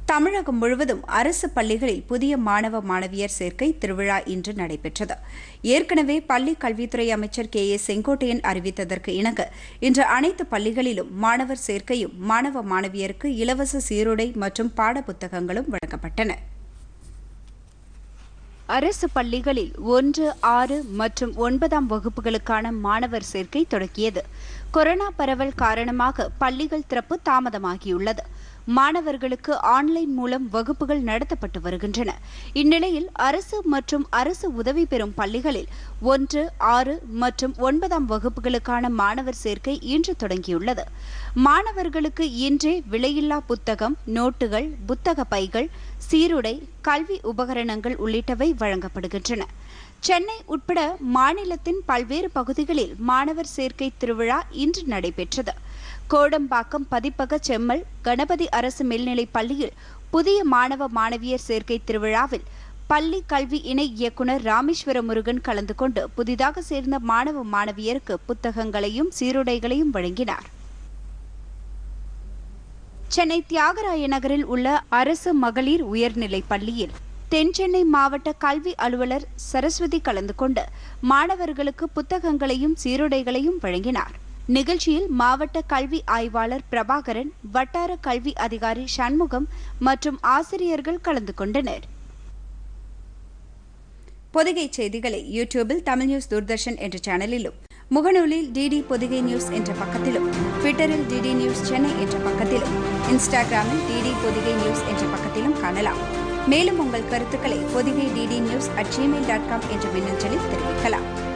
தமிழகம் முழுவதும் அரசு பள்ளிகளில் புதிய மாணவ மாணவியர் சேர்க்கை திருவிழா இன்று நடைபெற்றது ஏற்கனவே பள்ளிக் கல்வித்துறை அமைச்சர் கே ஏ செங்கோட்டையன் அறிவித்ததற்கு இணங்க இன்று அனைத்து பள்ளிகளிலும் மாணவர் சேர்க்கையும் மாணவ மாணவியருக்கு இலவச சீருடை மற்றும் பாடப்புத்தகங்களும் வழங்கப்பட்டன அரசு பள்ளிகளில் ஒன்று ஆறு மற்றும் ஒன்பதாம் வகுப்புகளுக்கான மாணவர் சேர்க்கை தொடங்கியது கொரோனா பரவல் காரணமாக பள்ளிகள் திறப்பு தாமதமாகியுள்ளது மாணவர்களுக்கு ஆன்லைன் மூலம் வகுப்புகள் நடத்தப்பட்டு வருகின்றன இந்நிலையில் அரசு மற்றும் அரசு உதவி பெறும் பள்ளிகளில் ஒன்று ஆறு மற்றும் ஒன்பதாம் வகுப்புகளுக்கான மாணவர் சேர்க்கை இன்று தொடங்கியுள்ளது மாணவர்களுக்கு இன்றே விலையில்லா புத்தகம் நோட்டுகள் புத்தக பைகள் சீருடை கல்வி உபகரணங்கள் உள்ளிட்டவை வழங்கப்படுகின்றன சென்னை உட்பட மாநிலத்தின் பல்வேறு பகுதிகளில் மாணவர் சேர்க்கை திருவிழா இன்று நடைபெற்றது கோடம்பாக்கம் பதிப்பக செம்மல் கணபதி அரசு மேல்நிலைப் பள்ளியில் புதிய மாணவ மாணவியர் சேர்க்கை திருவிழாவில் பள்ளி கல்வி இணை இயக்குநர் ராமேஸ்வர முருகன் கலந்து கொண்டு புதிதாக சேர்ந்த மாணவ மாணவியருக்கு புத்தகங்களையும் சீருடைகளையும் வழங்கினார் சென்னை தியாகராய நகரில் உள்ள அரசு மகளிர் உயர்நிலைப் பள்ளியில் தென்சென்னை மாவட்ட கல்வி அலுவலர் சரஸ்வதி கலந்து கொண்டு மாணவர்களுக்கு புத்தகங்களையும் சீருடைகளையும் வழங்கினார் நிகழ்ச்சியில் மாவட்ட கல்வி ஆய்வாளர் பிரபாகரன் வட்டார கல்வி அதிகாரி சண்முகம் மற்றும் ஆசிரியர்கள் கலந்து கொண்டனர் பொதிகை செய்திகளை யூடியூபில் தமிழ் நியூஸ் தூர்தர்ஷன் என்ற சேனலிலும் முகநூலில் டிடி பொதிகை நியூஸ் என்ற பக்கத்திலும் ட்விட்டரில் டிடி நியூஸ் சென்னை என்ற பக்கத்திலும் இன்ஸ்டாகிராமில் டிடி பொதிகை நியூஸ் என்ற பக்கத்திலும் காணலாம் மேலும் உங்கள் கருத்துக்களை Podhigai DD news at Gmail dot com என்ற மின்னஞ்சலில் தெரிவிக்கலாம்